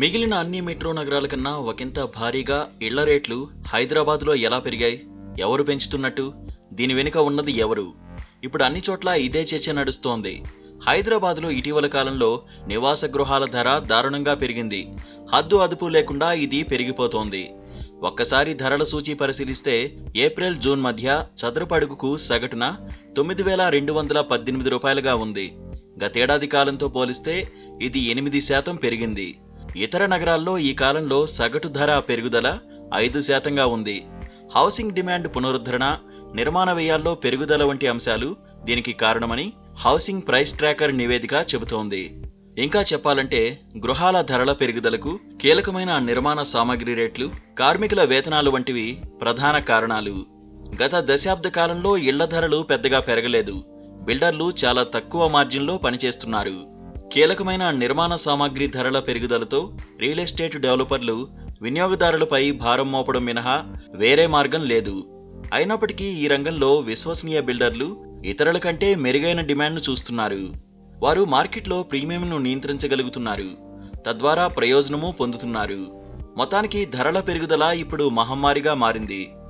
మిగిలిన అన్ని మెట్రో నగరాల కన్నా ఒకంత భారీగా ఇళ్ల రేట్లు హైదరాబాద్లో ఎలా పెరిగాయి ఎవరు పెంచుతున్నట్టు దీని వెనుక ఉన్నది ఎవరు ఇప్పుడు అన్ని చోట్ల ఇదే చర్చ నడుస్తోంది హైదరాబాద్లో ఇటీవల కాలంలో నివాస గృహాల ధర దారుణంగా పెరిగింది హద్దు అదుపు లేకుండా ఇది పెరిగిపోతోంది ఒక్కసారి ధరల సూచి పరిశీలిస్తే ఏప్రిల్ జూన్ మధ్య చదరపు అడుగుకు సగటున తొమ్మిది వేల రెండు వందల పద్దెనిమిది రూపాయలుగా ఉంది గతేడాది కాలంతో పోలిస్తే ఇది ఎనిమిది శాతం పెరిగింది ఇతర నగరాల్లో ఈ కాలంలో సగటు ధర పెరుగుదల ఐదు శాతంగా ఉంది హౌసింగ్ డిమాండ్ పునరుద్ధరణ నిర్మాణ వ్యయాల్లో పెరుగుదల వంటి అంశాలు దీనికి కారణమని హౌసింగ్ ప్రైస్ ట్రాకర్ నివేదిక చెబుతోంది ఇంకా చెప్పాలంటే గృహాల ధరల పెరుగుదలకు కీలకమైన నిర్మాణ సామాగ్రి రేట్లు కార్మికుల వేతనాలు వంటివి ప్రధాన కారణాలు గత దశాబ్ద కాలంలో ఇళ్ల ధరలు పెద్దగా పెరగలేదు బిల్డర్లు చాలా తక్కువ మార్జిన్లో పనిచేస్తున్నారు కీలకమైన నిర్మాణ సామాగ్రి ధరల పెరుగుదలతో రియల్ ఎస్టేట్ డెవలపర్లు వినియోగదారులపై భారం మోపడం మినహా వేరే మార్గం లేదు అయినప్పటికీ ఈ రంగంలో విశ్వసనీయ బిల్డర్లు ఇతరుల కంటే మెరుగైన డిమాండ్ను చూస్తున్నారు వారు మార్కెట్లో ప్రీమియంను నియంత్రించగలుగుతున్నారు తద్వారా ప్రయోజనము పొందుతున్నారు మొత్తానికి ధరల పెరుగుదల ఇప్పుడు మహమ్మారిగా మారింది